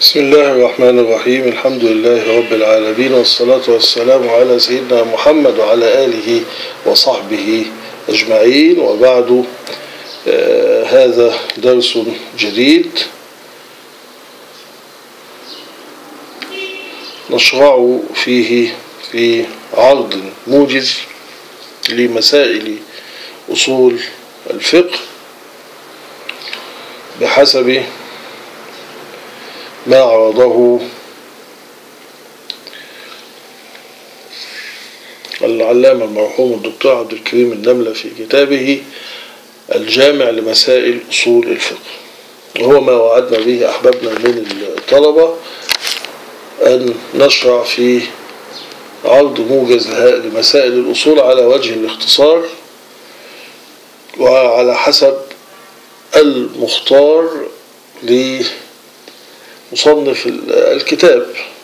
بسم الله الرحمن الرحيم الحمد لله رب العالمين والصلاة والسلام على سيدنا محمد وعلى آله وصحبه أجمعين وبعد آه هذا درس جديد نشرع فيه في عرض موجز لمسائل أصول الفقه بحسب ما عرضه العلامة المرحوم الدكتور عبد الكريم النملة في كتابه الجامع لمسائل أصول الفقه وهو ما وعدنا به أحبابنا من الطلبة أن نشرع في عرض موجز لمسائل الأصول على وجه الاختصار وعلى حسب المختار لمصنف الكتاب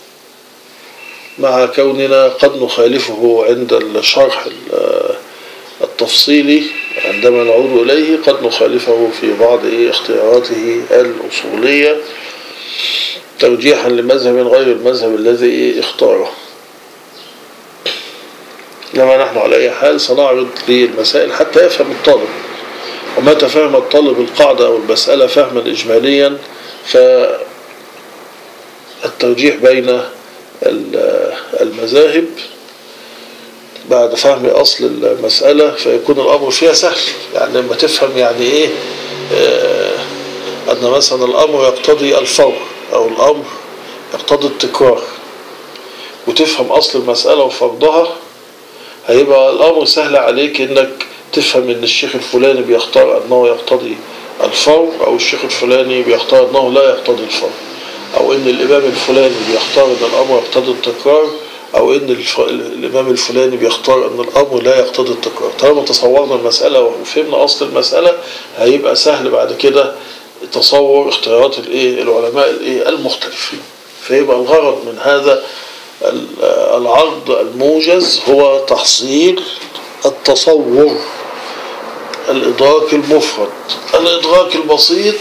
مع كوننا قد نخالفه عند الشرح التفصيلي عندما نعود إليه قد نخالفه في بعض اختياراته الأصولية ترجيحا لمذهب غير المذهب الذي اختاره إنما نحن على أي حال سنعرض للمسائل حتى يفهم الطالب ومتى فهم الطالب القاعدة أو المسألة فهما إجماليا فالترجيح بين المذاهب بعد فهم أصل المسألة فيكون الأمر فيها سهل يعني لما تفهم يعني إيه أن مثلا الأمر يقتضي الفور أو الأمر يقتضي التكرار وتفهم أصل المسألة وفرضها هيبقى الأمر سهل عليك إنك تفهم إن الشيخ الفلاني بيختار أنه يقتضي الفور أو الشيخ الفلاني بيختار أنه لا يقتضي الفور أو إن الإمام الفلاني بيختار أن الأمر يقتضي التكرار أو إن الف... الإمام الفلاني بيختار أن الأمر لا يقتضي التكرار طالما تصورنا المسألة وفهمنا أصل المسألة هيبقى سهل بعد كده تصور اختيارات الإيه العلماء الإيه المختلفين فيبقى الغرض من هذا العرض الموجز هو تحصيل التصور الإدراك المفرد الإدراك البسيط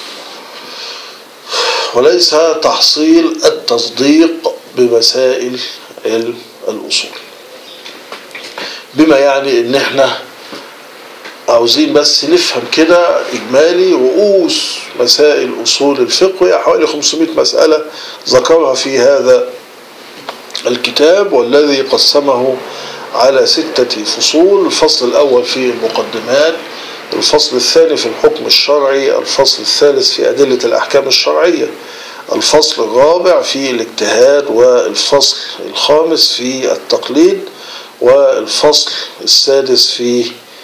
وليس تحصيل التصديق بمسائل علم الأصول بما يعني ان احنا عاوزين بس نفهم كده اجمالي رؤوس مسائل اصول الفقه هي حوالي 500 مسألة ذكرها في هذا الكتاب والذي قسمه على ستة فصول الفصل الأول في المقدمات الفصل الثاني في الحكم الشرعي الفصل الثالث في أدلة الأحكام الشرعية الفصل الرابع في الاجتهاد والفصل الخامس في التقليد والفصل السادس في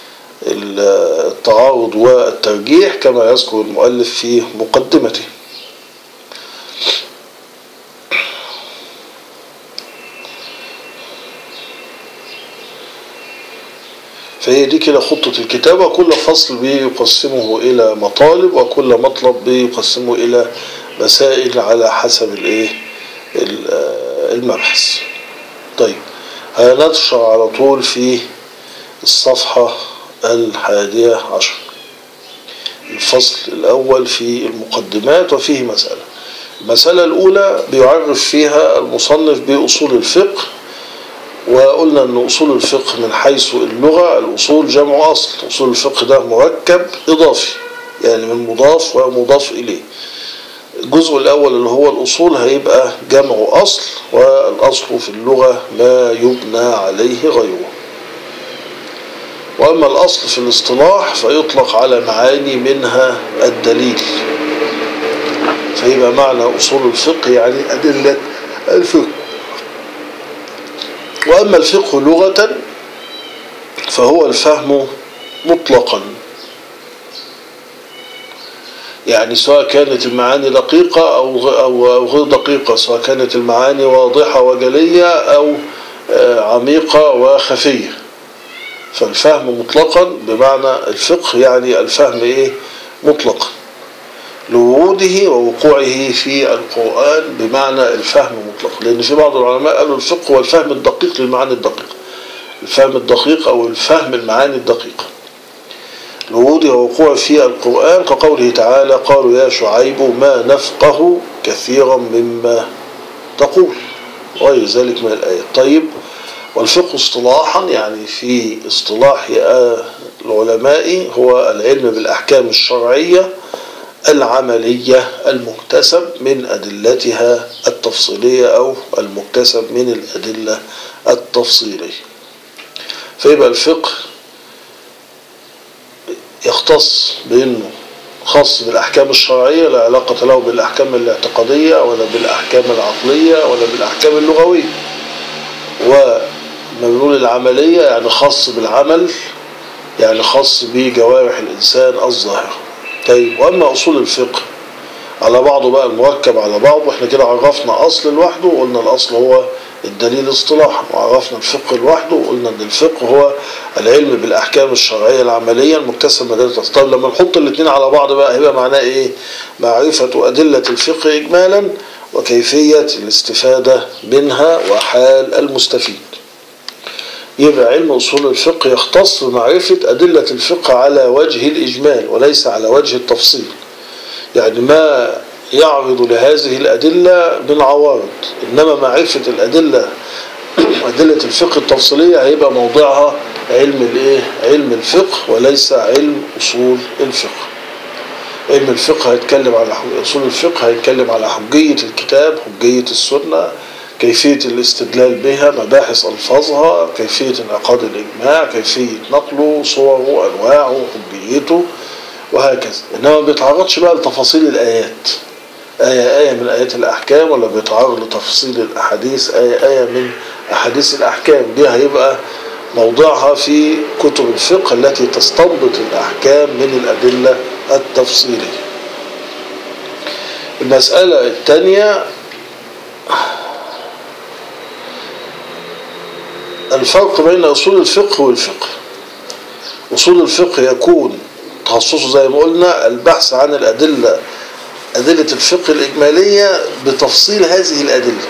التعارض والترجيح كما يذكر المؤلف في مقدمته فهي دي كده خطة الكتاب وكل فصل بيقسمه إلى مطالب وكل مطلب بيقسمه إلى مسائل على حسب الايه المبحث طيب هنشرع على طول في الصفحة الحادية عشر الفصل الأول في المقدمات وفيه مسألة المسألة الأولى بيعرف فيها المصنف بأصول الفقه وقلنا أن أصول الفقه من حيث اللغة الأصول جمع أصل أصول الفقه ده مركب إضافي يعني من مضاف ومضاف إليه الجزء الأول اللي هو الأصول هيبقى جمع أصل والأصل في اللغة ما يبنى عليه غيره وأما الأصل في الاصطلاح فيطلق على معاني منها الدليل فيبقى معنى أصول الفقه يعني أدلة الفقه وأما الفقه لغة فهو الفهم مطلقا يعني سواء كانت المعاني دقيقة أو أو غير دقيقة سواء كانت المعاني واضحة وجلية أو عميقة وخفية فالفهم مطلقا بمعنى الفقه يعني الفهم إيه مطلقا لوروده ووقوعه في القرآن بمعنى الفهم مطلقا لأن في بعض العلماء قالوا الفقه هو الفهم الدقيق للمعاني الدقيقة الفهم الدقيق أو الفهم المعاني الدقيقة الورود ووقوع في القرآن كقوله تعالى قالوا يا شعيب ما نفقه كثيرا مما تقول وغير ذلك من الآيات طيب والفقه اصطلاحا يعني في اصطلاح العلماء هو العلم بالأحكام الشرعية العملية المكتسب من أدلتها التفصيلية أو المكتسب من الأدلة التفصيلية فيبقى الفقه يختص بأنه خاص بالأحكام الشرعية لا علاقة له بالأحكام الاعتقادية ولا بالأحكام العقلية ولا بالأحكام اللغوية وما بنقول العملية يعني خاص بالعمل يعني خاص بجوارح الإنسان الظاهرة طيب وأما أصول الفقه على بعضه بقى المركب على بعض واحنا كده عرفنا أصل لوحده وقلنا الأصل هو الدليل اصطلاحا وعرفنا الفقه لوحده وقلنا ان الفقه هو العلم بالاحكام الشرعيه العمليه المكتسب من ادله طيب لما نحط الاثنين على بعض بقى هيبقى معناه ايه؟ معرفه ادله الفقه اجمالا وكيفيه الاستفاده منها وحال المستفيد. يبقى علم اصول الفقه يختص بمعرفه ادله الفقه على وجه الاجمال وليس على وجه التفصيل. يعني ما يعرض لهذه الأدلة من عوارض إنما معرفة الأدلة أدلة الفقه التفصيلية هيبقى موضعها علم الإيه؟ علم الفقه وليس علم أصول الفقه. علم الفقه هيتكلم على أصول الفقه هيتكلم على حجية الكتاب، حجية السنة، كيفية الاستدلال بها، مباحث ألفاظها، كيفية انعقاد الإجماع، كيفية نقله، صوره، أنواعه، حجيته، وهكذا إنما ما بيتعرضش بقى لتفاصيل الآيات آية آية من آيات الأحكام ولا بيتعرض لتفصيل الأحاديث آية آية من أحاديث الأحكام دي هيبقى موضعها في كتب الفقه التي تستنبط الأحكام من الأدلة التفصيلية المسألة الثانية الفرق بين أصول الفقه والفقه أصول الفقه يكون تخصصه زي ما قلنا البحث عن الأدلة أدلة الفقه الإجمالية بتفصيل هذه الأدلة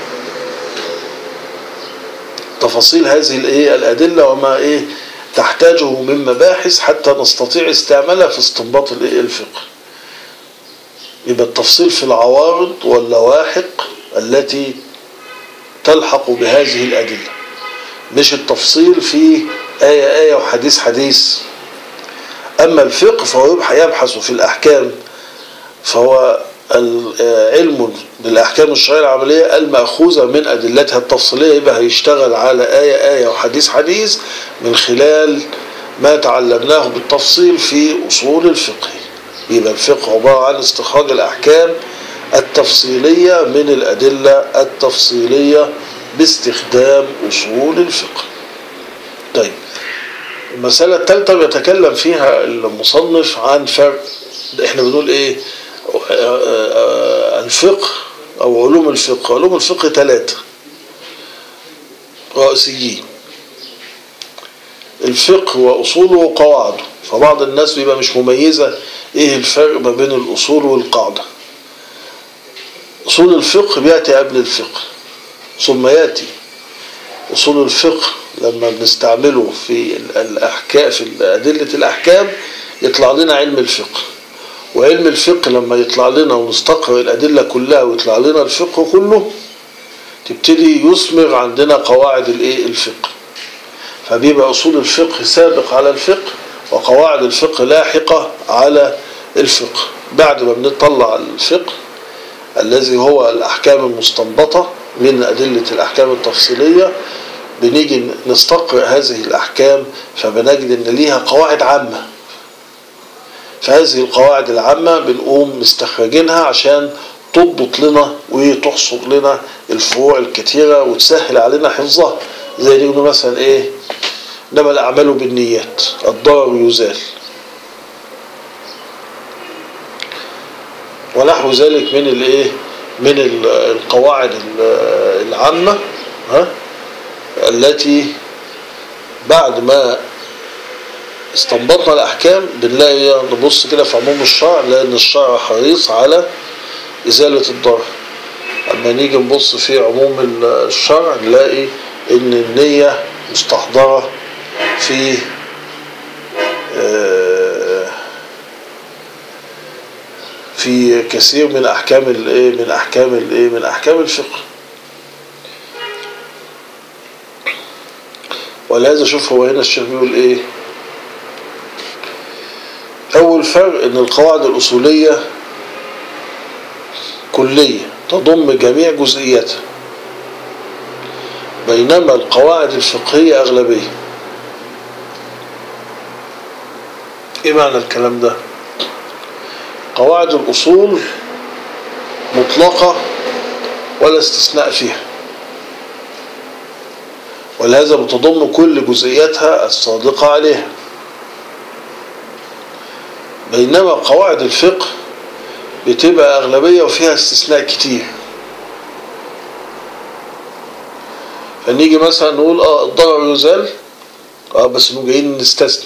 تفاصيل هذه الإيه الأدلة وما إيه تحتاجه من مباحث حتى نستطيع استعمالها في استنباط الإيه الفقه يبقى التفصيل في العوارض واللواحق التي تلحق بهذه الأدلة مش التفصيل في آية آية وحديث حديث أما الفقه فهو يبحث في الأحكام فهو علم بالأحكام الشرعية العملية المأخوذة من أدلتها التفصيلية يبقى هيشتغل على آية آية وحديث حديث من خلال ما تعلمناه بالتفصيل في أصول الفقه يبقى الفقه عبارة عن استخراج الأحكام التفصيلية من الأدلة التفصيلية باستخدام أصول الفقه طيب المسألة الثالثة بيتكلم فيها المصنف عن فرق احنا بنقول ايه الفقه او علوم الفقه علوم الفقه ثلاثة رئيسيين الفقه واصوله وقواعده فبعض الناس بيبقى مش مميزة ايه الفرق ما بين الاصول والقاعدة اصول الفقه بيأتي قبل الفقه ثم يأتي اصول الفقه لما بنستعمله في الاحكام في ادله الاحكام يطلع لنا علم الفقه وعلم الفقه لما يطلع لنا ونستقرأ الأدلة كلها ويطلع لنا الفقه كله تبتدي يثمر عندنا قواعد الايه الفقه فبيبقى أصول الفقه سابق على الفقه وقواعد الفقه لاحقة على الفقه بعد ما بنطلع الفقه الذي هو الأحكام المستنبطة من أدلة الأحكام التفصيلية بنيجي نستقرأ هذه الأحكام فبنجد إن ليها قواعد عامة فهذه القواعد العامة بنقوم مستخرجينها عشان تضبط لنا وتحصر لنا الفروع الكتيرة وتسهل علينا حفظها زي نقول مثلا ايه انما الاعمال بالنيات الضرر يزال ونحو ذلك من الايه من القواعد العامة ها التي بعد ما استنبطنا الأحكام بنلاقي نبص كده في عموم الشرع نلاقي إن الشرع حريص على إزالة الضرر أما نيجي نبص في عموم الشرع نلاقي إن النية مستحضرة في في كثير من احكام الايه من احكام الايه من احكام الفقه ولهذا شوف هو هنا الشيخ بيقول ايه اول فرق ان القواعد الاصوليه كليه تضم جميع جزئياتها بينما القواعد الفقهيه اغلبيه ايه معنى الكلام ده قواعد الاصول مطلقه ولا استثناء فيها ولهذا بتضم كل جزئياتها الصادقة عليها بينما قواعد الفقه بتبقى أغلبية وفيها استثناء كتير فنيجي مثلا نقول اه الضرر يزال اه بس نقول جايين نستثني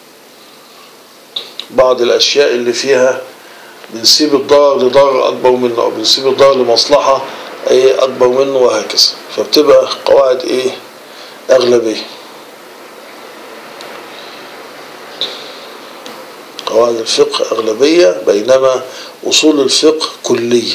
بعض الأشياء اللي فيها بنسيب الضرر لضرر أكبر منه أو بنسيب الضرر لمصلحة ايه أكبر منه وهكذا فبتبقى قواعد ايه أغلبية قواعد الفقه أغلبية بينما أصول الفقه كلية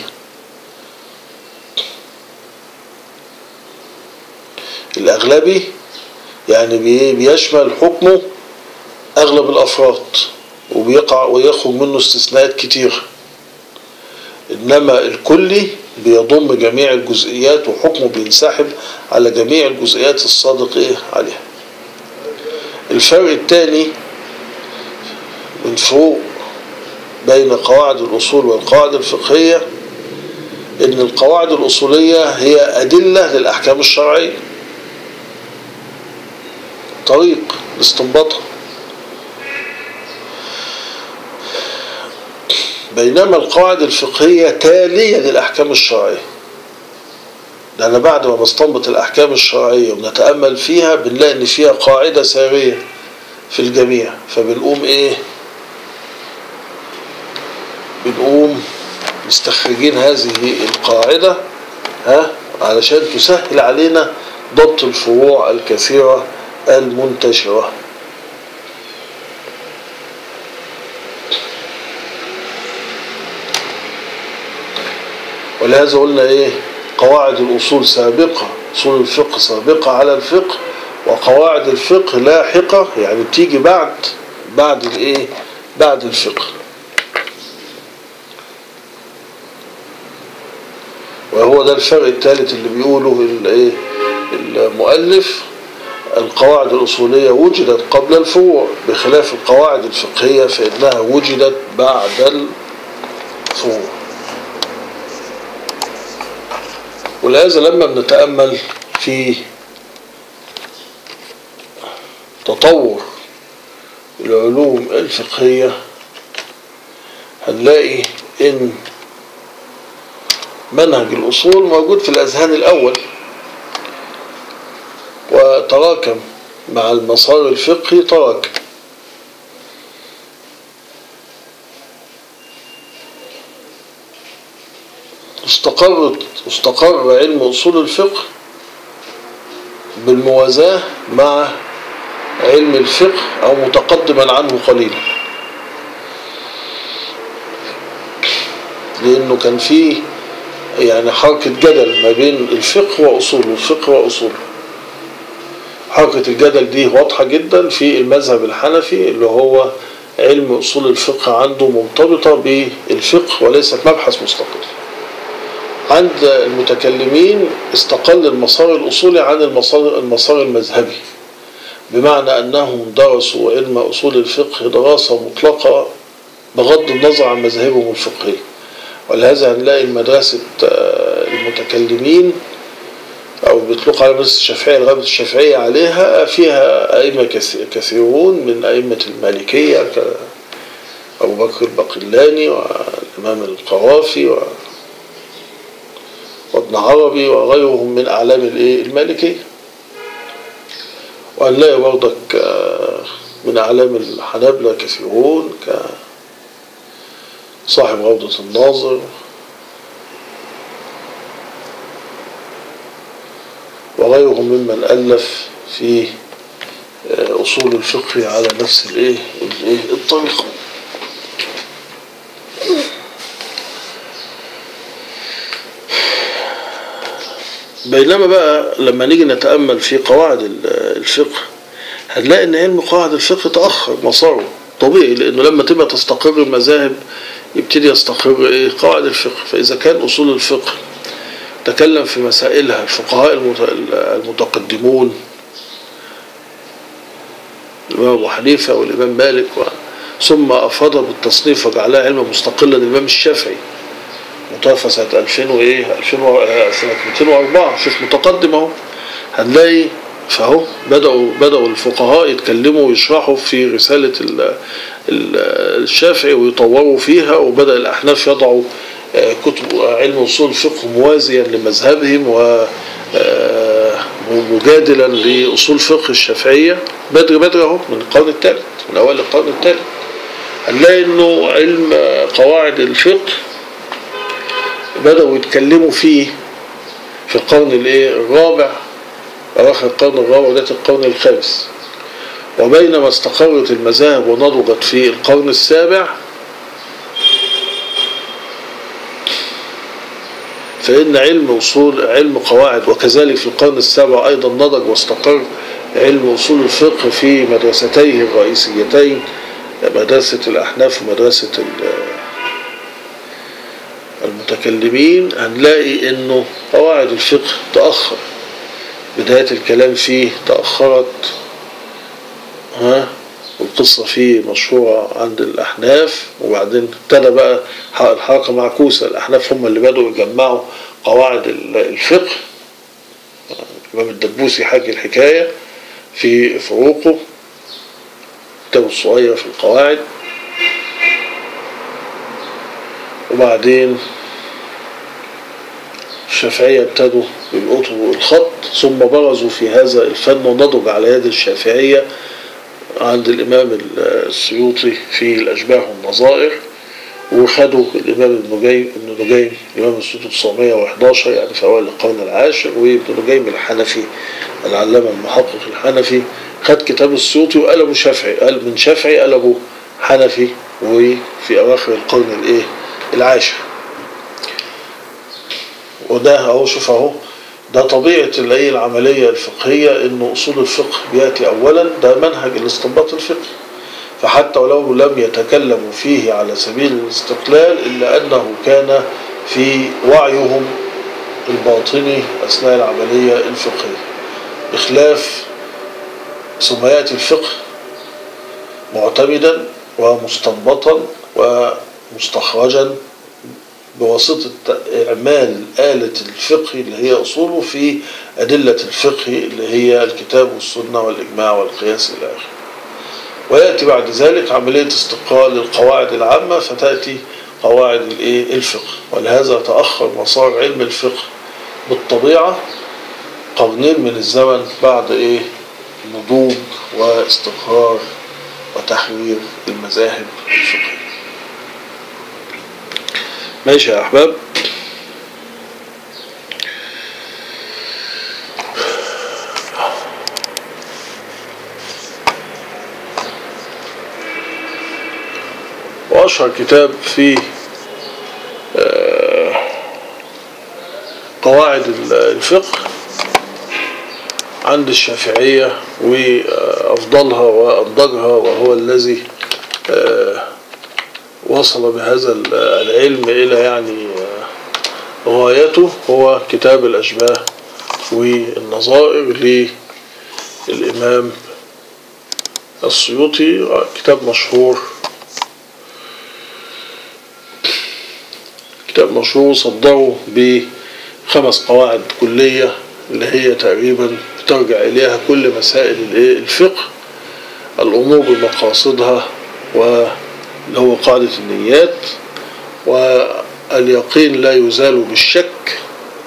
الأغلبي يعني بيشمل حكمه أغلب الأفراد وبيقع ويخرج منه استثناءات كتير إنما الكلي بيضم جميع الجزئيات وحكمه بينسحب على جميع الجزئيات الصادق إيه عليها الفرق الثاني من فروق بين قواعد الأصول والقواعد الفقهية إن القواعد الأصولية هي أدلة للأحكام الشرعية طريق لاستنباطها بينما القواعد الفقهية تالية للأحكام الشرعية لأن بعد ما نستنبط الأحكام الشرعية ونتأمل فيها بنلاقي إن فيها قاعدة سارية في الجميع فبنقوم إيه بنقوم مستخرجين هذه القاعدة ها علشان تسهل علينا ضبط الفروع الكثيرة المنتشرة ولهذا قلنا ايه قواعد الاصول سابقة اصول الفقه سابقة على الفقه وقواعد الفقه لاحقة يعني بتيجي بعد بعد الايه بعد الفقه وهو ده الفرق الثالث اللي بيقوله الايه المؤلف القواعد الأصولية وجدت قبل الفروع بخلاف القواعد الفقهية فإنها وجدت بعد الفروع ولهذا لما بنتأمل في تطور العلوم الفقهية هنلاقي إن منهج الأصول موجود في الأذهان الأول وتراكم مع المسار الفقهي تراكم استقرت استقر علم أصول الفقه بالموازاة مع علم الفقه أو متقدما عنه قليلا لأنه كان فيه يعني حركة جدل ما بين الفقه وأصوله الفقه وأصوله حركة الجدل دي واضحة جدا في المذهب الحنفي اللي هو علم أصول الفقه عنده مرتبطة بالفقه وليست مبحث مستقل عند المتكلمين استقل المسار الأصولي عن المسار, المسار المذهبي بمعنى أنهم درسوا علم أصول الفقه دراسة مطلقة بغض النظر عن مذاهبهم الفقهية ولهذا هنلاقي مدرسة المتكلمين أو بيطلق على مدرسة الشافعية الغابة الشافعية عليها فيها أئمة كثيرون من أئمة المالكية كأبو بكر البقلاني والإمام القرافي و وابن عربي وغيرهم من أعلام المالكية وهنلاقي برضك من أعلام الحنابلة كثيرون كصاحب روضة الناظر وغيرهم ممن ألف في أصول الفقه على نفس الإيه الطريقة بينما بقى لما نيجي نتأمل في قواعد الفقه هنلاقي ان علم قواعد الفقه تأخر مساره طبيعي لانه لما تبقى تستقر المذاهب يبتدي يستقر ايه قواعد الفقه فاذا كان اصول الفقه تكلم في مسائلها الفقهاء المتقدمون الإمام أبو حنيفة والإمام مالك و... ثم أفاض بالتصنيف وجعلها علم مستقلا الإمام الشافعي متوفى سنة 2000 وإيه 2000 و... سنة 204 شوف متقدم أهو هنلاقي فهو بدأوا بدأوا الفقهاء يتكلموا ويشرحوا في رسالة ال... ال... الشافعي ويطوروا فيها وبدأ الأحناف يضعوا كتب علم اصول الفقه موازيا لمذهبهم و مجادلا لاصول فقه الشافعيه بدري بدري اهو من القرن الثالث من اوائل القرن الثالث هنلاقي انه علم قواعد الفقه بداوا يتكلموا فيه في القرن الايه الرابع اواخر القرن الرابع وبدايه القرن الخامس وبينما استقرت المذاهب ونضجت في القرن السابع فإن علم أصول علم قواعد وكذلك في القرن السابع أيضا نضج واستقر علم أصول الفقه في مدرستيه الرئيسيتين مدرسة الأحناف ومدرسة المتكلمين هنلاقي أنه قواعد الفقه تأخر بداية الكلام فيه تأخرت ها والقصة فيه مشهورة عند الأحناف وبعدين ابتدى بقى الحركة معكوسة الأحناف هم اللي بدأوا يجمعوا قواعد الفقه الإمام الدبوسي حكي الحكاية في فروقه كتابه الصغير في القواعد وبعدين الشافعية ابتدوا يلقطوا الخط ثم برزوا في هذا الفن ونضج على يد الشافعية عند الإمام السيوطي في الأشباه والنظائر وخدوا الإمام ابن نجيم ابن نجيم الإمام السيوطي 911 يعني في أوائل القرن العاشر وابن نجيم الحنفي العلامة المحقق الحنفي خد كتاب السيوطي وقلبه شافعي قال من شافعي قلبه حنفي وفي أواخر القرن الإيه العاشر وده أهو شوف أهو ده طبيعة اللي هي العملية الفقهية إنه أصول الفقه بيأتي أولا ده منهج الاستنباط الفقهي فحتى ولو لم يتكلموا فيه على سبيل الاستقلال إلا أنه كان في وعيهم الباطني أثناء العملية الفقهية بخلاف ثم يأتي الفقه معتمدا ومستنبطا ومستخرجا بواسطة إعمال آلة الفقه اللي هي أصوله في أدلة الفقه اللي هي الكتاب والسنة والإجماع والقياس إلى آخره ويأتي بعد ذلك عملية استقرال القواعد العامة فتأتي قواعد الفقه ولهذا تأخر مسار علم الفقه بالطبيعة قرنين من الزمن بعد إيه نضوج واستقرار وتحرير المذاهب الفقهية ماشي يا أحباب وأشهر كتاب في قواعد الفقه عند الشافعية وأفضلها وأنضجها وهو الذي وصل بهذا العلم إلى يعني غايته هو كتاب الأشباه والنظائر للإمام السيوطي كتاب مشهور كتاب مشهور صدره بخمس قواعد كلية اللي هي تقريبا بترجع إليها كل مسائل الفقه الأمور بمقاصدها و اللي هو قاعدة النيات واليقين لا يزال بالشك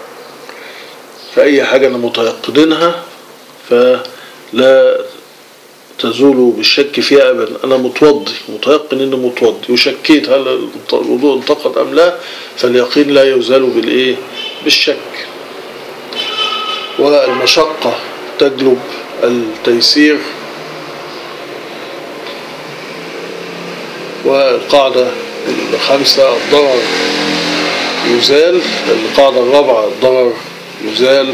فأي حاجة أنا متيقنينها فلا تزول بالشك فيها أبدا أنا متوضي متيقن إني متوضي وشكيت هل الوضوء انتقد أم لا فاليقين لا يزال بالإيه بالشك والمشقة تجلب التيسير والقاعدة الخامسة الضرر يزال القاعدة الرابعة الضرر يزال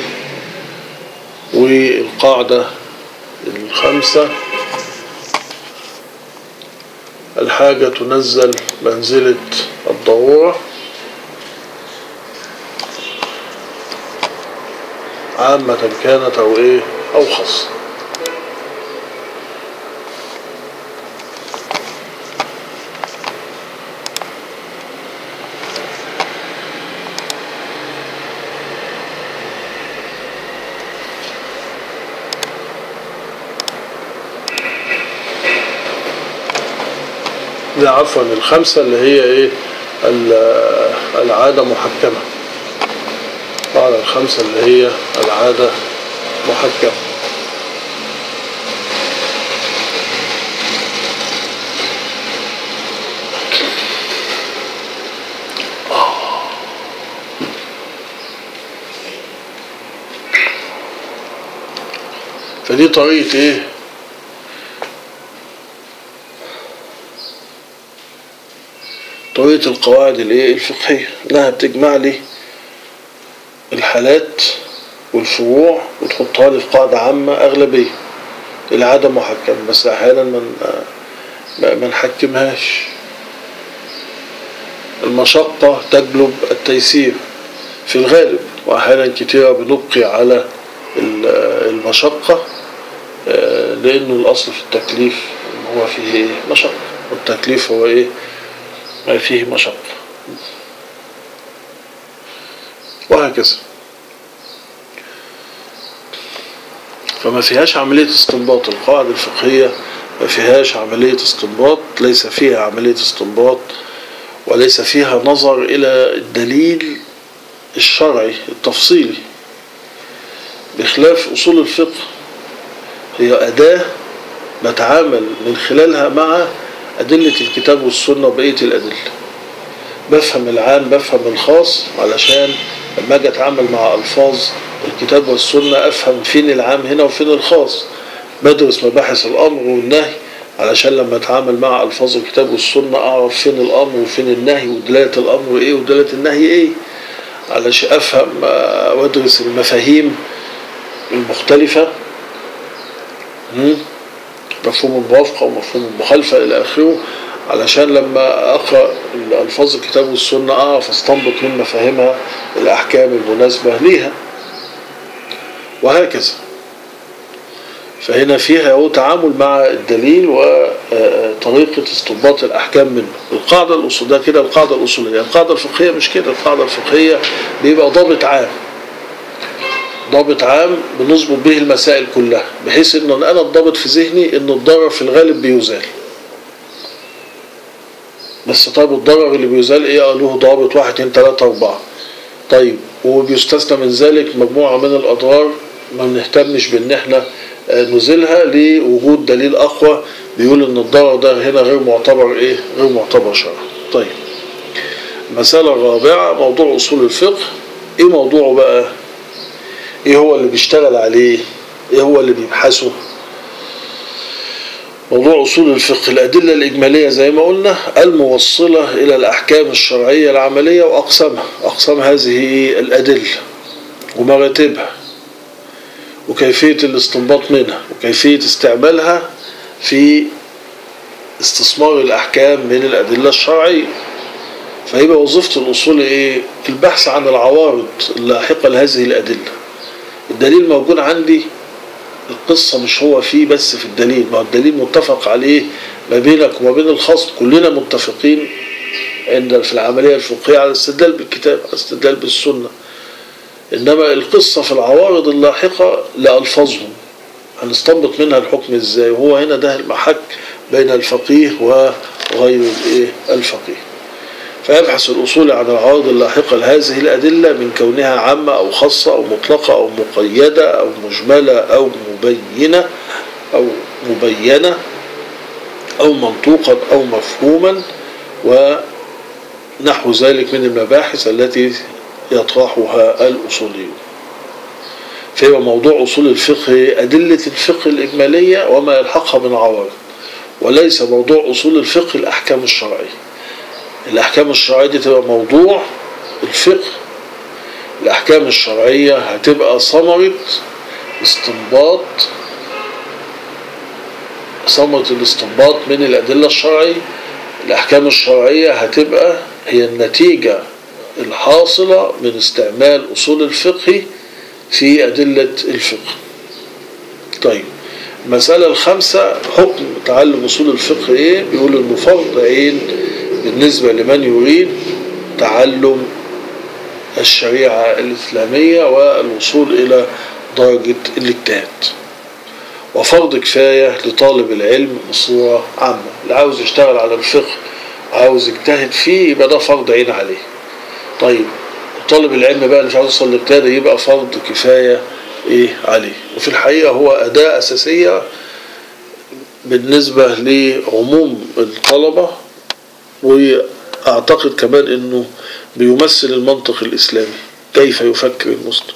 والقاعدة الخامسة الحاجة تنزل منزلة الضرورة عامة كانت أو إيه أو خاصة لا عفوا الخمسة اللي هي ايه ال- العادة محكمة القاعدة الخمسة اللي هي العادة محكمة فدي طريقة ايه طريقة القواعد الايه الفقهية انها بتجمع لي الحالات والفروع وتحطها لي في قاعدة عامة أغلبية العادة محكمة بس أحيانا من ما ما نحكمهاش المشقة تجلب التيسير في الغالب وأحيانا كتيرة بنبقي على ال- المشقة آه، لأنه الأصل في التكليف إن هو فيه إيه مشقة والتكليف هو إيه ما فيه مشقة وهكذا فما فيهاش عملية استنباط القواعد الفقهية ما فيهاش عملية استنباط ليس فيها عملية استنباط وليس فيها نظر إلى الدليل الشرعي التفصيلي بخلاف أصول الفقه هي أداة نتعامل من خلالها مع أدلة الكتاب والسنة وبقية الأدلة بفهم العام بفهم الخاص علشان لما أجي أتعامل مع ألفاظ الكتاب والسنة أفهم فين العام هنا وفين الخاص بدرس مباحث الأمر والنهي علشان لما أتعامل مع ألفاظ الكتاب والسنة أعرف فين الأمر وفين النهي ودلالة الأمر إيه ودلالة النهي إيه علشان أفهم آه، وأدرس المفاهيم المختلفة مم. مفهوم الموافقة ومفهوم المخالفة إلى آخره علشان لما أقرأ الألفاظ الكتاب والسنة أعرف أستنبط من مفاهيمها الأحكام المناسبة ليها وهكذا فهنا فيها هو تعامل مع الدليل وطريقة استنباط الأحكام منه القاعدة الأصول ده كده القاعدة الأصولية القاعدة الفقهية مش كده القاعدة الفقهية بيبقى ضابط عام ضابط عام بنظبط به المسائل كلها بحيث ان انا الضابط في ذهني ان الضرر في الغالب بيزال بس طيب الضرر اللي بيزال ايه آه له ضابط واحد اتنين تلاتة اربعة طيب وبيستثنى من ذلك مجموعة من الاضرار ما بنهتمش بان احنا آه، نزيلها لوجود دليل اقوى بيقول ان الضرر ده هنا غير معتبر ايه غير معتبر شرعا طيب المسألة الرابعة موضوع اصول الفقه ايه موضوعه بقى ايه هو اللي بيشتغل عليه ايه هو اللي بيبحثه موضوع أصول الفقه الأدلة الإجمالية زي ما قلنا الموصلة إلى الأحكام الشرعية العملية وأقسامها أقسام هذه الأدلة ومراتبها وكيفية الاستنباط منها وكيفية استعمالها في استثمار الأحكام من الأدلة الشرعية فيبقى وظيفة الأصول إيه؟ البحث عن العوارض اللاحقة لهذه الأدلة الدليل موجود عندي القصة مش هو فيه بس في الدليل ما هو الدليل متفق عليه ما بينك وما بين الخصم كلنا متفقين عند في العملية الفقهية على الاستدلال بالكتاب على الاستدلال بالسنة إنما القصة في العوارض اللاحقة لألفاظهم هنستنبط منها الحكم ازاي وهو هنا ده المحك بين الفقيه وغير الايه الفقيه فيبحث الأصول عن العوارض اللاحقة لهذه الأدلة من كونها عامة أو خاصة أو مطلقة أو مقيدة أو مجملة أو مبينة أو مبينة أو منطوقا أو مفهوما ونحو ذلك من المباحث التي يطرحها الأصوليون فيبقى موضوع أصول الفقه أدلة الفقه الإجمالية وما يلحقها من عوارض وليس موضوع أصول الفقه الأحكام الشرعية الأحكام الشرعية دي تبقى موضوع الفقه الأحكام الشرعية هتبقى ثمرة استنباط ثمرة الاستنباط من الأدلة الشرعية الأحكام الشرعية هتبقى هي النتيجة الحاصلة من استعمال أصول الفقه في أدلة الفقه طيب المسألة الخامسة حكم تعلم أصول الفقه إيه بيقول إنه فرض عين بالنسبة لمن يريد تعلم الشريعة الإسلامية والوصول إلى درجة الاجتهاد وفرض كفاية لطالب العلم بصورة عامة اللي عاوز يشتغل على الفقه عاوز يجتهد فيه يبقى ده فرض عين عليه طيب طالب العلم بقى اللي مش عاوز يوصل للاجتهاد يبقى فرض كفاية ايه عليه وفي الحقيقة هو أداة أساسية بالنسبة لعموم الطلبة وأعتقد كمان أنه بيمثل المنطق الإسلامي كيف يفكر المسلم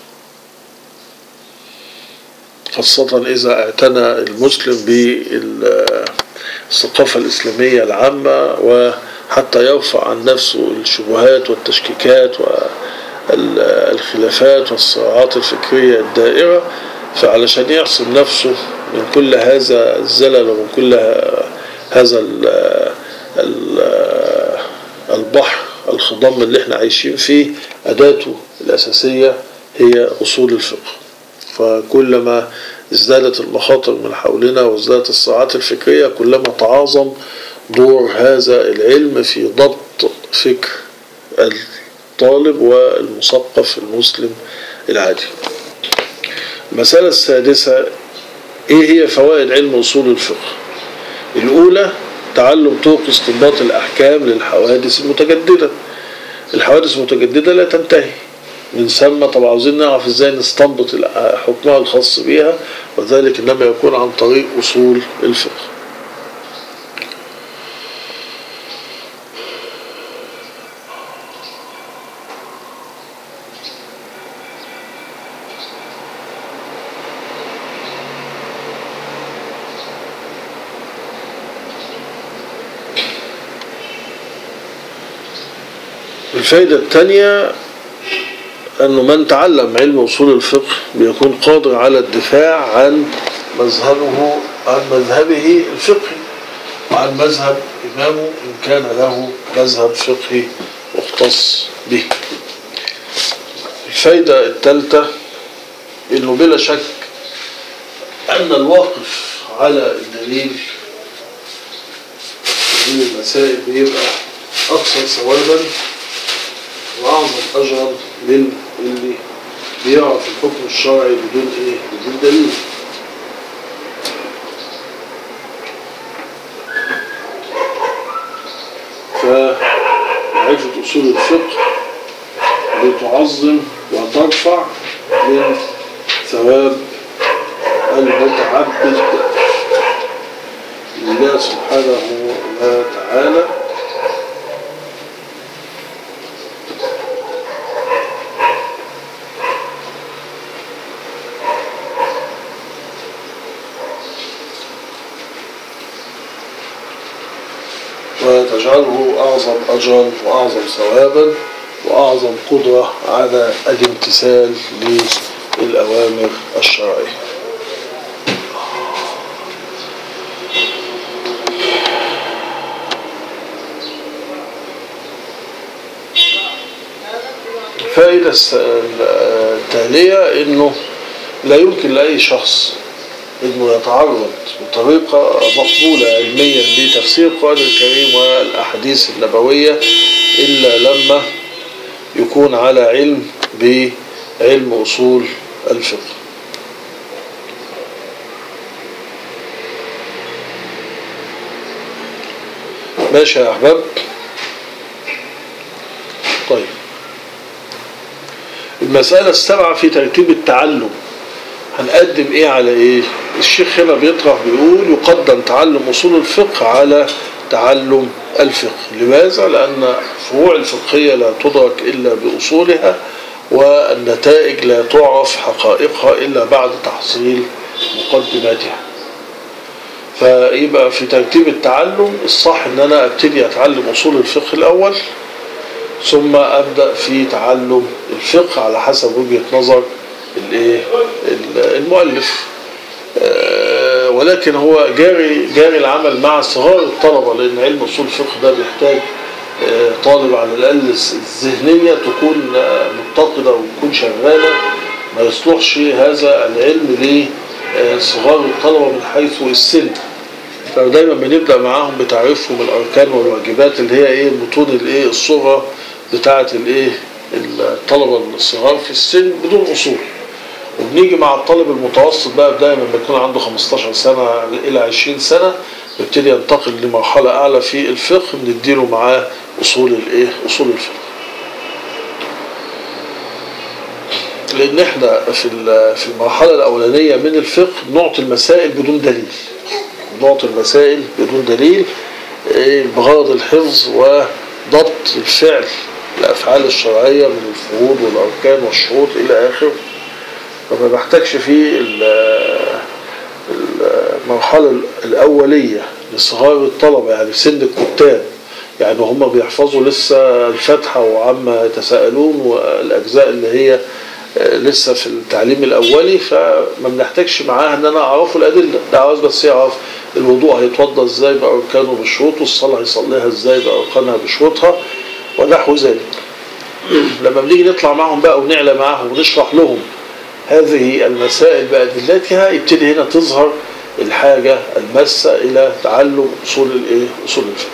خاصة إذا اعتنى المسلم بالثقافة الإسلامية العامة وحتى يرفع عن نفسه الشبهات والتشكيكات والخلافات والصراعات الفكرية الدائرة فعلشان يعصم نفسه من كل هذا الزلل ومن كل هذا البحر الخضم اللي احنا عايشين فيه أداته الأساسية هي أصول الفقه فكلما ازدادت المخاطر من حولنا وازدادت الصراعات الفكرية كلما تعاظم دور هذا العلم في ضبط فكر الطالب والمثقف المسلم العادي المسألة السادسة ايه هي فوائد علم اصول الفقه الاولى تعلم طرق استنباط الاحكام للحوادث المتجددة الحوادث المتجددة لا تنتهي من ثم طب عاوزين نعرف ازاي نستنبط حكمها الخاص بيها وذلك انما يكون عن طريق اصول الفقه الفائدة الثانية أنه من تعلم علم أصول الفقه بيكون قادر على الدفاع عن مذهبه عن مذهبه الفقهي وعن مذهب إمامه إن كان له مذهب فقهي مختص به الفائدة الثالثة أنه بلا شك أن الواقف على الدليل دليل المسائل بيبقى أكثر ثوابا وأعظم أجرا للي بيعرف الحكم الشرعي بدون إيه؟ بدون دليل فمعرفة أصول الفقه بتعظم وترفع من ثواب المتعبد لله سبحانه وتعالى وتجعله أعظم أجرا وأعظم ثوابا وأعظم قدرة على الامتثال للأوامر الشرعية الفائدة التالية أنه لا يمكن لأي شخص انه يتعرض بطريقة مقبولة علميا لتفسير القرآن الكريم والاحاديث النبوية الا لما يكون على علم بعلم اصول الفقه ماشي يا احباب طيب المسألة السابعة في ترتيب التعلم هنقدم ايه على ايه الشيخ هنا بيطرح بيقول يقدم تعلم اصول الفقه على تعلم الفقه لماذا لان الفروع الفقهيه لا تدرك الا باصولها والنتائج لا تعرف حقائقها الا بعد تحصيل مقدماتها فيبقى في ترتيب التعلم الصح ان انا ابتدي اتعلم اصول الفقه الاول ثم أبدأ في تعلم الفقه على حسب وجهة نظر الإيه؟ المؤلف آه، ولكن هو جاري جاري العمل مع صغار الطلبة لأن علم أصول الفقه ده بيحتاج آه، طالب على الأقل الذهنية تكون آه، متقدة وتكون شغالة ما يصلحش هذا العلم لصغار الطلبة من حيث السن فدايما بنبدأ معاهم بتعريفهم الأركان والواجبات اللي هي إيه المتون الإيه الصغرى بتاعة الإيه الطلبة الصغار في السن بدون أصول وبنيجي مع الطالب المتوسط بقى دايما بيكون عنده 15 سنة إلى 20 سنة بيبتدي ينتقل لمرحلة أعلى في الفقه بنديله معاه أصول الإيه أصول الفقه لأن احنا في في المرحلة الأولانية من الفقه نعطي المسائل بدون دليل نعطي المسائل بدون دليل بغرض الحفظ وضبط الفعل الأفعال الشرعية من الفروض والأركان والشروط إلى آخره فما بحتاجش في المرحلة الأولية لصغار الطلبة يعني سن الكتاب يعني هم بيحفظوا لسه الفتحة وعما يتساءلون والأجزاء اللي هي لسه في التعليم الأولي فما بنحتاجش معاه إن أنا أعرفه الأدلة ده عاوز بس يعرف الوضوء هيتوضى إزاي بأركانه بشروطه والصلاة هيصليها إزاي بأركانها بشروطها ونحو ذلك لما بنيجي نطلع معهم بقى ونعلى معهم ونشرح لهم هذه المسائل بأدلتها يبتدي هنا تظهر الحاجة الماسة إلى تعلم أصول الإيه؟ أصول الفقه.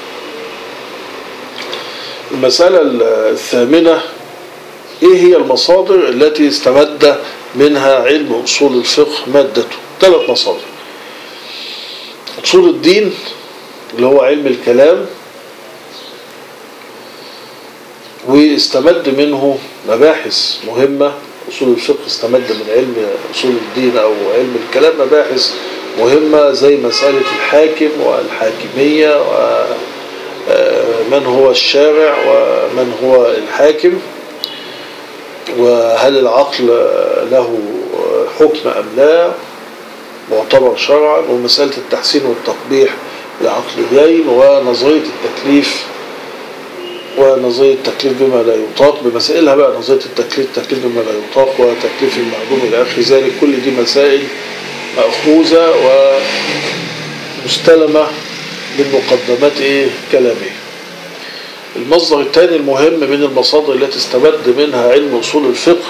المسألة الثامنة إيه هي المصادر التي استمد منها علم أصول الفقه مادته؟ ثلاث مصادر. أصول الدين اللي هو علم الكلام واستمد منه مباحث مهمة أصول الفقه استمد من علم أصول الدين أو علم الكلام مباحث مهمة زي مسألة الحاكم والحاكمية ومن هو الشارع ومن هو الحاكم وهل العقل له حكم أم لا معتبر شرعا ومسألة التحسين والتقبيح العقليين ونظرية التكليف ونظرية التكليف بما لا يطاق بمسائلها بقى نظرية التكليف التكليف بما لا يطاق وتكليف المعدوم إلى آخر ذلك كل دي مسائل مأخوذة ومستلمة من مقدمات إيه كلامه المصدر الثاني المهم من المصادر التي استمد منها علم أصول الفقه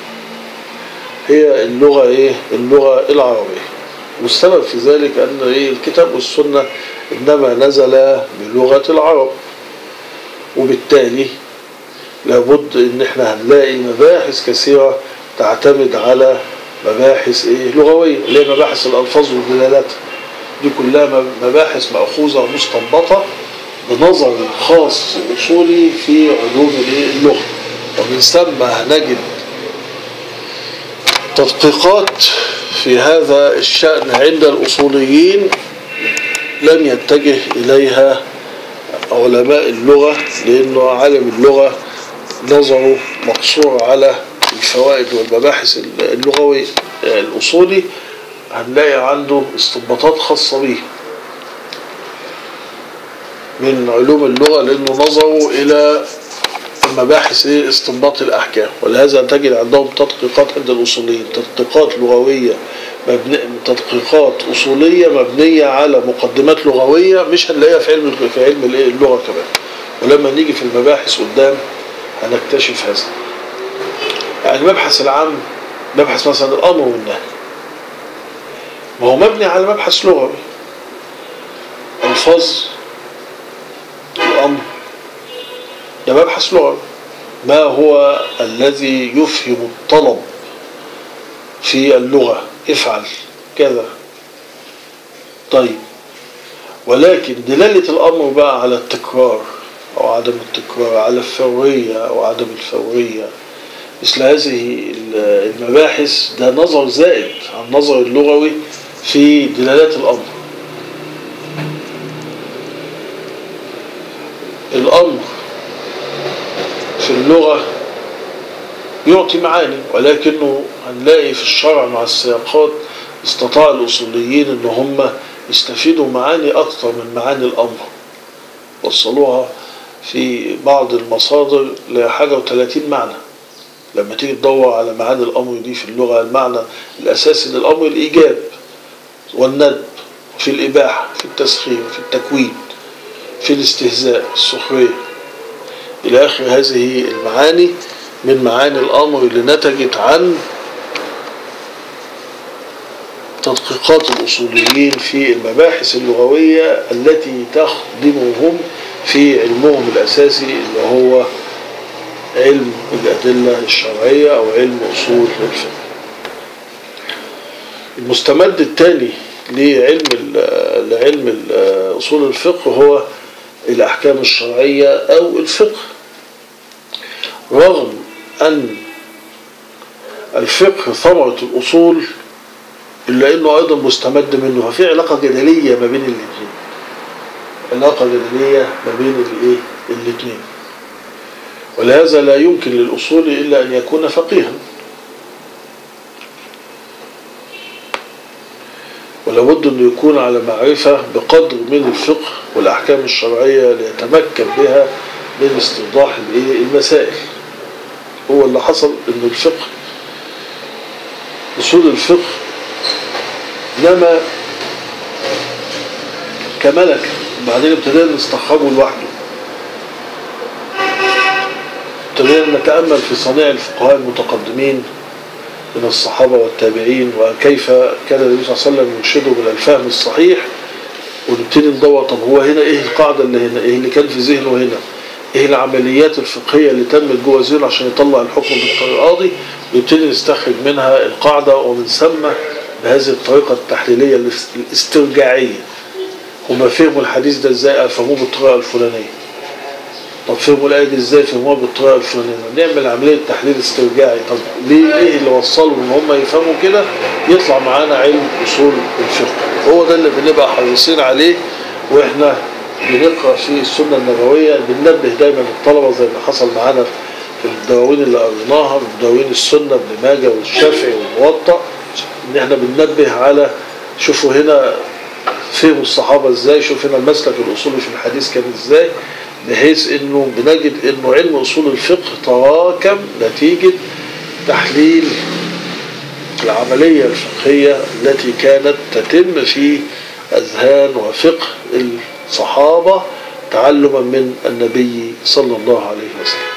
هي اللغة إيه اللغة العربية والسبب في ذلك أن إيه الكتاب والسنة إنما نزل بلغة العرب وبالتالي لابد ان احنا هنلاقي مباحث كثيرة تعتمد على مباحث ايه لغوية اللي هي مباحث الالفاظ والدلالات دي كلها مباحث مأخوذة ومستنبطة بنظر خاص اصولي في علوم اللغة ومن ثم هنجد تدقيقات في هذا الشأن عند الأصوليين لم يتجه إليها علماء اللغة لأنه عالم اللغة نظره مقصور على الفوائد والمباحث اللغوي الأصولي هنلاقي عنده استنباطات خاصة به من علوم اللغة لأنه نظروا إلى مباحث استنباط الأحكام ولهذا تجد عندهم تدقيقات عند الأصوليين تدقيقات لغوية مبني تدقيقات أصولية مبنية على مقدمات لغوية مش هنلاقيها في علم في علم اللغة كمان ولما نيجي في المباحث قدام هنكتشف هذا يعني المبحث العام مبحث مثلا الأمر والنهي ما هو مبني على مبحث لغوي ألفاظ الأمر ده مبحث لغوي ما هو الذي يفهم الطلب في اللغة افعل كذا طيب ولكن دلالة الأمر بقى على التكرار أو عدم التكرار على الفورية أو عدم الفورية مثل هذه المباحث ده نظر زائد عن النظر اللغوي في دلالات الأمر الأمر في اللغة يعطي معاني ولكنه هنلاقي في الشرع مع السياقات استطاع الأصوليين ان هم يستفيدوا معاني أكثر من معاني الأمر وصلوها في بعض المصادر لحاجة وثلاثين معنى لما تيجي تدور على معاني الأمر دي في اللغة المعنى الأساسي للأمر الإيجاب والندب في الإباحة في التسخير في التكوين في الاستهزاء السخرية إلى آخر هذه المعاني من معاني الأمر اللي نتجت عن تدقيقات الأصوليين في المباحث اللغوية التي تخدمهم في علمهم الأساسي اللي هو علم الأدلة الشرعية أو علم أصول الفقه المستمد الثاني لعلم لعلم أصول الفقه هو الأحكام الشرعية أو الفقه رغم أن الفقه ثمرة الأصول إلا أنه أيضا مستمد منه ففي علاقة جدلية ما بين الاثنين علاقة جدلية ما بين الايه الاثنين ولهذا لا يمكن للأصول إلا أن يكون فقيها ولابد أن يكون على معرفة بقدر من الفقه والأحكام الشرعية ليتمكن بها من استيضاح المسائل هو اللي حصل أن الفقه أصول الفقه نما كملكة بعدين ابتدينا نستخرجه لوحده ابتدينا نتأمل في صنيع الفقهاء المتقدمين من الصحابة والتابعين وكيف كان النبي صلى الله عليه وسلم يرشدهم إلى الفهم الصحيح ونبتدي ندور طب هو هنا ايه القاعدة اللي هنا ايه اللي كان في ذهنه هنا ايه العمليات الفقهية اللي تمت جوه ذهنه عشان يطلع الحكم بالقاضي ونبتدي نستخرج منها القاعدة ومن ثم بهذه الطريقة التحليلية الاسترجاعية هما فهموا الحديث ده ازاي فهموه بالطريقة الفلانية طب فهموا الآية دي ازاي فهموها بالطريقة الفلانية نعمل عملية تحليل استرجاعي طب ليه ايه اللي وصلهم ان هم يفهموا كده يطلع معانا علم اصول الفقه هو ده اللي بنبقى حريصين عليه واحنا بنقرا في السنة النبوية بننبه دايما الطلبة زي ما حصل معانا في الدواوين اللي قريناها في دواوين السنة ابن ماجه والشافعي والموطأ ان احنا بننبه على شوفوا هنا فهموا الصحابة ازاي شوف هنا المسلك الأصولي في الحديث كان ازاي بحيث انه بنجد انه علم أصول الفقه تراكم نتيجة تحليل العملية الفقهية التي كانت تتم في أذهان وفقه الصحابة تعلما من النبي صلى الله عليه وسلم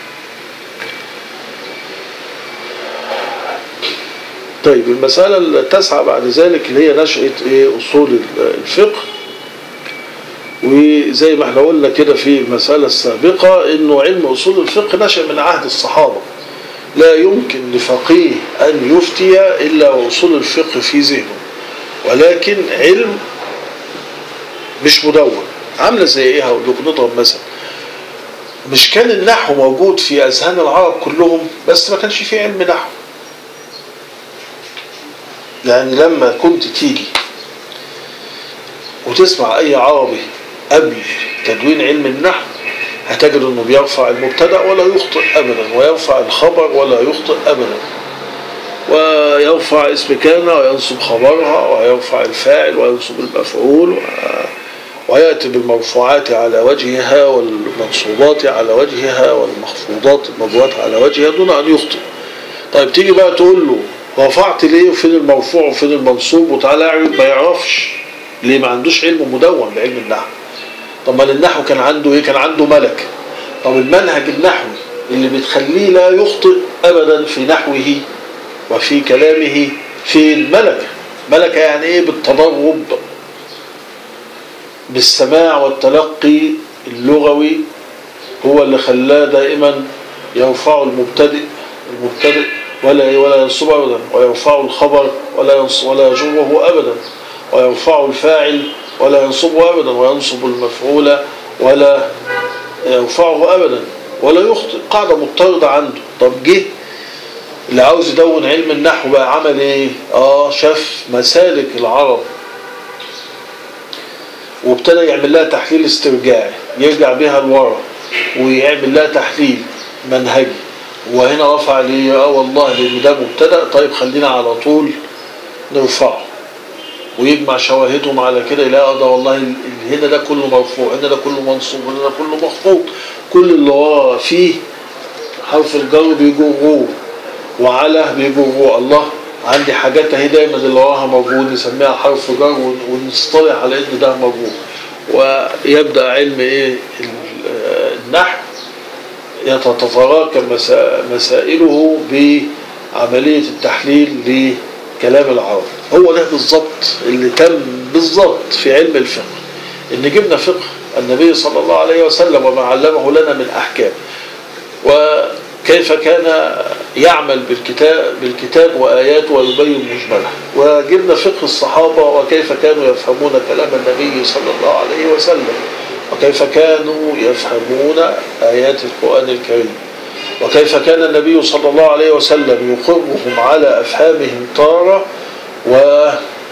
طيب المسألة التاسعة بعد ذلك اللي هي نشأة إيه أصول الفقه وزي ما احنا قلنا كده في المسألة السابقة إنه علم أصول الفقه نشأ من عهد الصحابة لا يمكن لفقيه أن يفتي إلا وأصول الفقه في ذهنه ولكن علم مش مدون عاملة زي إيه هقول لكم نضرب مثلا مش كان النحو موجود في أذهان العرب كلهم بس ما كانش فيه علم نحو يعني لما كنت تيجي وتسمع أي عربي قبل تدوين علم النحو هتجد أنه بيرفع المبتدأ ولا يخطئ أبدا ويرفع الخبر ولا يخطئ أبدا ويرفع اسم كان وينصب خبرها ويرفع الفاعل وينصب المفعول ويأتي بالمرفوعات على وجهها والمنصوبات على وجهها والمخفوضات المبوات على وجهها دون أن يخطئ طيب تيجي بقى تقول له رفعت ليه وفين المرفوع وفين المنصوب وتعالى اعرف ما يعرفش ليه ما عندوش علم مدون بعلم النحو طب ما النحو كان عنده ايه كان عنده ملك طب المنهج النحوي اللي بتخليه لا يخطئ ابدا في نحوه وفي كلامه في الملكة ملكة يعني ايه بالتدرب بالسماع والتلقي اللغوي هو اللي خلاه دائما يرفع المبتدئ المبتدئ ولا ولا ينصب ابدا ويرفع الخبر ولا ينصب ولا يجره ابدا ويرفع الفاعل ولا ينصبه ابدا وينصب المفعول ولا يرفعه ابدا ولا يخطئ قاعده مضطرده عنده طب جه اللي عاوز يدون علم النحو بقى عمل ايه اه شاف مسالك العرب وابتدى يعمل لها تحليل استرجاعي يرجع بها لورا ويعمل لها تحليل منهجي وهنا رفع لي اه والله لان ده مبتدا طيب خلينا على طول نرفعه ويجمع شواهدهم على كده يلاقي ده والله هنا ده كله مرفوع هنا ده كله منصوب هنا ده كله مخفوض كل اللي ورا فيه حرف الجر بيجروه وعلى بيجروه الله عندي حاجات اهي دايما اللي وراها موجود نسميها حرف جر ون- ونصطلح على ان ده موجود ويبدا علم ايه ال- آه، النحو يتتراكم مسا- مسائله بعمليه التحليل لكلام العرب هو ده بالظبط اللي تم بالظبط في علم الفقه ان جبنا فقه النبي صلى الله عليه وسلم وما علمه لنا من احكام وكيف كان يعمل بالكتاب بالكتاب واياته ويبين مجمله وجبنا فقه الصحابه وكيف كانوا يفهمون كلام النبي صلى الله عليه وسلم وكيف كانوا يفهمون ايات القران الكريم وكيف كان النبي صلى الله عليه وسلم يقرهم على افهامهم تاره و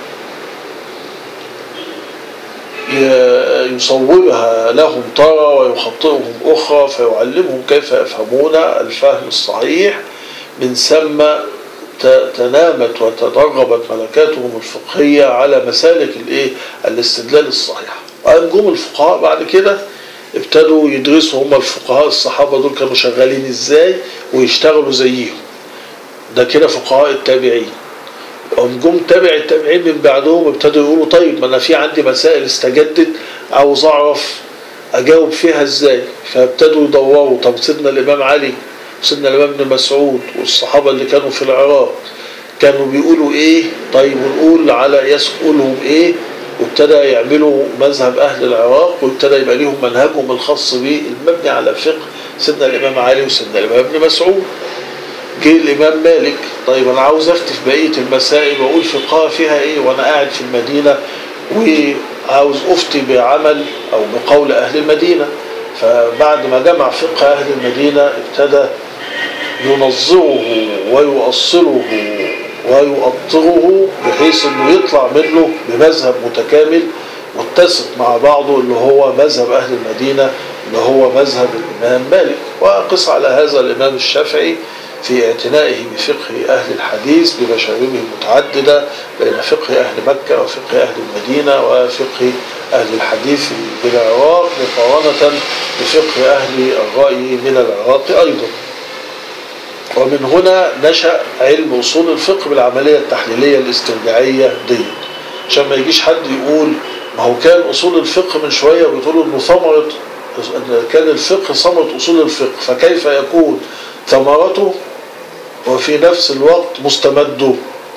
يصوبها لهم ترى ويخطئهم أخرى فيعلمهم كيف يفهمون الفهم الصحيح من ثم ت- تنامت وتدربت ملكاتهم الفقهية على مسالك الايه الاستدلال الصحيح وأنجم الفقهاء بعد كده ابتدوا يدرسوا هم الفقهاء الصحابة دول كانوا شغالين ازاي ويشتغلوا زيهم ده كده فقهاء التابعين هم جم تابع التابعين من بعدهم ابتدوا يقولوا طيب ما انا في عندي مسائل استجدت عاوز اعرف اجاوب فيها ازاي فابتدوا يدوروا طب سيدنا الامام علي سيدنا الامام ابن مسعود والصحابه اللي كانوا في العراق كانوا بيقولوا ايه طيب ونقول على يسألهم ايه وابتدى يعملوا مذهب اهل العراق وابتدى يبقى ليهم منهجهم الخاص به المبني على فقه سيدنا الامام علي وسيدنا الامام ابن مسعود جه الامام مالك طيب انا عاوز افتي في بقيه المسائل واقول فقهها فيها ايه وانا قاعد في المدينه وعاوز افتي بعمل او بقول اهل المدينه فبعد ما جمع فقه اهل المدينه ابتدى ينظره ويؤصله ويؤطره بحيث انه يطلع منه بمذهب متكامل متسق مع بعضه اللي هو مذهب اهل المدينه اللي هو مذهب الامام مالك وقس على هذا الامام الشافعي في اعتنائه بفقه أهل الحديث بمشاربه المتعددة بين فقه أهل مكة وفقه أهل المدينة وفقه أهل الحديث بالعراق مقارنة بفقه أهل الرأي من العراق أيضا ومن هنا نشأ علم أصول الفقه بالعملية التحليلية الاسترجاعية دي عشان ما يجيش حد يقول ما هو كان أصول الفقه من شوية بيقولوا إنه ثمرة كان الفقه ثمرة أصول الفقه فكيف يكون ثمرته وفي نفس الوقت مستمده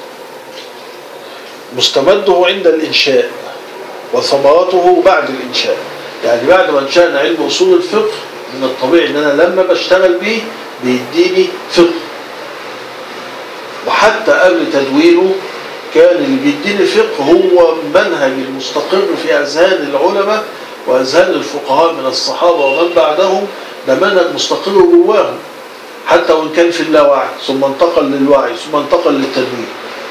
مستمده عند الإنشاء وثمرته بعد الإنشاء يعني بعد ما انشأنا علم أصول الفقه من الطبيعي إن أنا لما بشتغل بيه بيديني فقه وحتى قبل تدوينه كان اللي بيديني فقه هو منهج المستقر في أذهان العلماء وأذهان الفقهاء من الصحابة ومن بعدهم ده منهج مستقر جواهم حتى وإن كان في اللاوعي ثم انتقل للوعي ثم انتقل للتدوين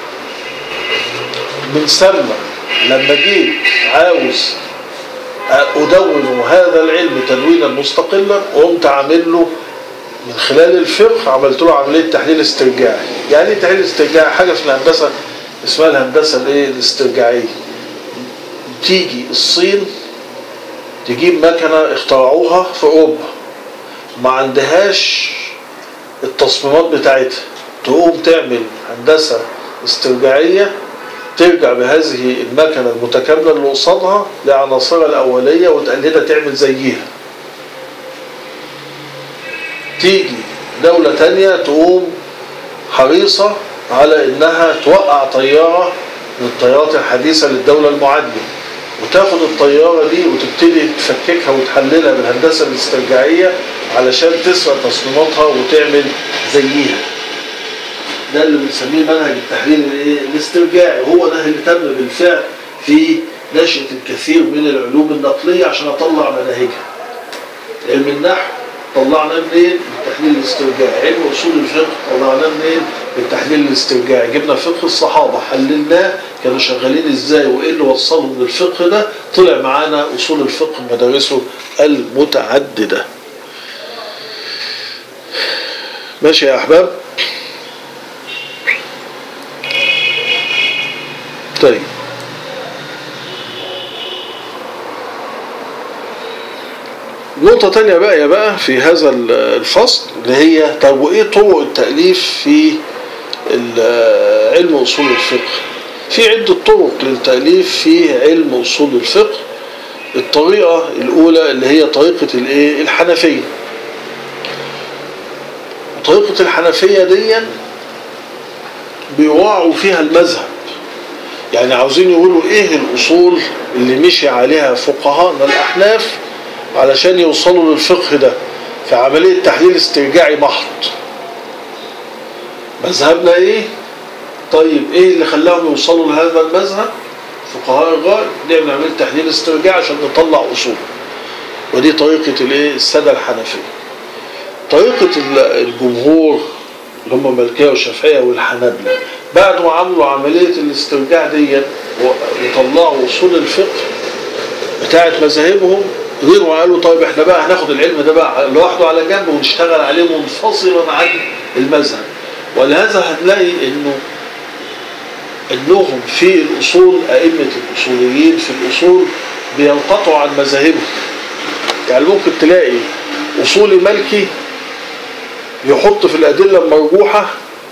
من ثم لما جيت عاوز أدون هذا العلم تدوينا مستقلا قمت عامل له من خلال الفقه عملت له عمليه تحليل استرجاعي يعني ايه تحليل استرجاعي حاجه في الهندسه اسمها الهندسه الايه الاسترجاعيه تيجي الصين تجيب مكنه اخترعوها في اوروبا ما عندهاش التصميمات بتاعتها تقوم تعمل هندسه استرجاعيه ترجع بهذه المكنه المتكامله اللي قصادها لعناصرها الاوليه وتقلدها تعمل زيها تيجي دولة تانية تقوم حريصة على انها توقع طيارة من الطيارات الحديثة للدولة المعادية وتاخد الطيارة دي وتبتدي تفككها وتحللها بالهندسة الاسترجاعية علشان تسرق تصميماتها وتعمل زيها ده اللي بنسميه منهج التحليل الايه؟ الاسترجاعي هو ده اللي تم بالفعل في نشأة الكثير من العلوم النقلية عشان اطلع مناهجها علم النحو طلعنا منين؟ بالتحليل الاسترجاعي، علم اصول الفقه طلعناه منين؟ بالتحليل الاسترجاعي، جبنا فقه الصحابه حللناه كانوا شغالين ازاي وايه اللي وصلهم للفقه ده؟ طلع معانا اصول الفقه مدارسه المتعدده. ماشي يا احباب؟ طيب نقطة تانية بقى بقى في هذا الفصل اللي هي طب وإيه طرق التأليف في علم أصول الفقه؟ في عدة طرق للتأليف في علم أصول الفقه الطريقة الأولى اللي هي طريقة الإيه؟ الحنفية طريقة الحنفية دي بيراعوا فيها المذهب يعني عاوزين يقولوا ايه الاصول اللي مشي عليها فقهاءنا الاحناف علشان يوصلوا للفقه ده في عملية تحليل استرجاعي محض مذهبنا ايه طيب ايه اللي خلاهم يوصلوا لهذا المذهب فقهاء الغاية نعمل عملية تحليل استرجاعي عشان نطلع اصول ودي طريقة الايه السادة الحنفية طريقة الجمهور اللي هم المالكية والشافعية والحنابلة بعد ما عملوا عملية الاسترجاع دي وطلعوا أصول الفقه بتاعت مذاهبهم غيروا قالوا طيب احنا بقى هناخد العلم ده بقى لوحده على جنب ونشتغل عليه منفصلا عن المذهب ولهذا هنلاقي انه انهم في الاصول ائمه الاصوليين في الاصول بينقطعوا عن مذاهبهم يعني ممكن تلاقي اصولي مالكي يحط في الادله المرجوحه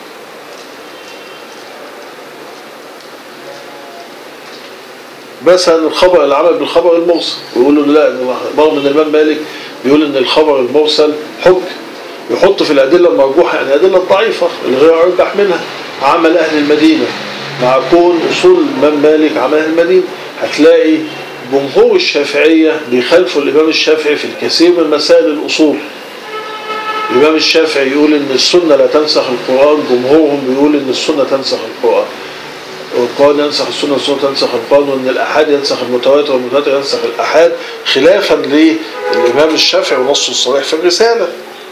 مثلا الخبر العمل بالخبر المرسل ويقولوا لا برغم ان الامام مالك بيقول ان الخبر المرسل حج يحط في الادله المرجوحه يعني الادله الضعيفه اللي غير ارجح منها عمل اهل المدينه مع كون اصول الامام مالك عمل اهل المدينه هتلاقي جمهور الشافعيه بيخالفوا الامام الشافعي في الكثير من مسائل الاصول الامام الشافعي يقول ان السنه لا تنسخ القران جمهورهم بيقول ان السنه تنسخ القران والقرآن ينسخ السنة والسنة تنسخ القرآن وأن الأحاد ينسخ المتواتر والمتواتر ينسخ الأحاد خلافا للإمام الشافعي ونصه الصريح في الرسالة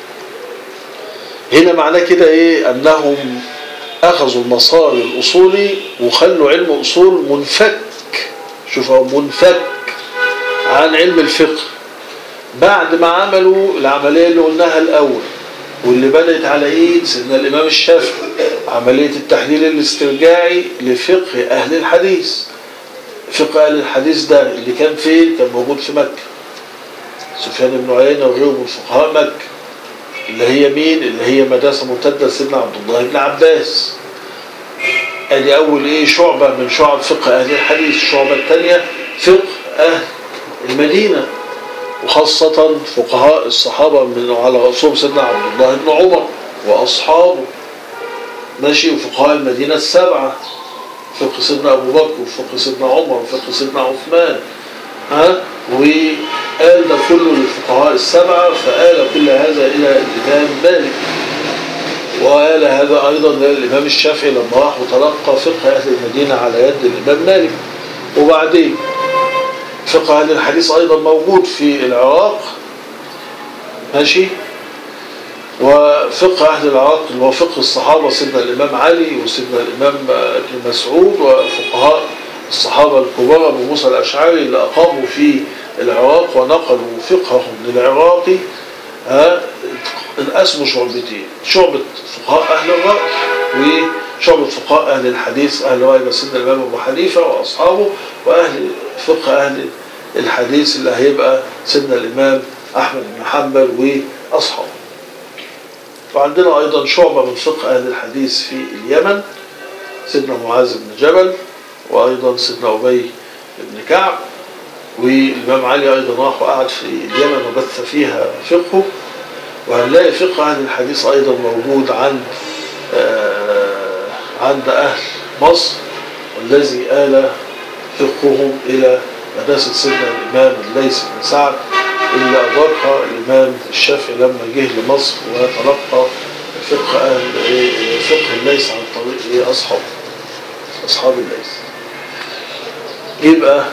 هنا معناه كده إيه أنهم أخذوا المسار الأصولي وخلوا علم أصول منفك شوفوا منفك عن علم الفقه بعد ما عملوا العملية اللي قلناها الأول واللي بدأت على ايد سيدنا الامام الشافعي عملية التحليل الاسترجاعي لفقه اهل الحديث فقه اهل الحديث ده اللي كان فين كان موجود في مكة سفيان بن عيينة وغيره من فقهاء مكة اللي هي مين اللي هي مدرسة ممتدة سيدنا عبد الله بن عباس ادي اول ايه شعبة من شعب فقه اهل الحديث الشعبة الثانية فقه اهل المدينة وخاصة فقهاء الصحابة من على رأسهم سيدنا عبد الله بن عمر وأصحابه ماشي وفقهاء المدينة السبعة فقه سيدنا أبو بكر وفقه سيدنا عمر وفقه سيدنا عثمان ها وقال ده كله للفقهاء السبعة فآل كل هذا إلى الإمام مالك وآل هذا أيضا للإمام الشافعي لما راح وتلقى فقه أهل المدينة على يد الإمام مالك وبعدين فقه أهل الحديث أيضا موجود في العراق ماشي وفقه أهل العراق اللي هو فقه الصحابة سيدنا الإمام علي وسيدنا الإمام ابن مسعود وفقهاء الصحابة الكبار أبو موسى الأشعري اللي أقاموا في العراق ونقلوا فقههم للعراقي انقسموا شعبتين شعبة فقهاء أهل الرأي وشعبة فقهاء أهل الحديث أهل الرأي سيدنا الإمام أبو حنيفة وأصحابه وأهل فقه أهل الحديث اللي هيبقى سيدنا الإمام أحمد بن حنبل وأصحابه وعندنا أيضا شعبة من فقه أهل الحديث في اليمن سيدنا معاذ بن جبل وأيضا سيدنا أبي بن كعب والإمام علي أيضا راح وقعد في اليمن وبث فيها فقهه وهنلاقي فقه أهل الحديث أيضا موجود عند آه عند أهل مصر والذي آل فقههم إلى مدرسة سيدنا الإمام الليث بن سعد اللي أدركها الإمام الشافعي لما جه لمصر وتلقى فقه أهل فقه الليث عن طريق أصحاب أصحاب الليث يبقى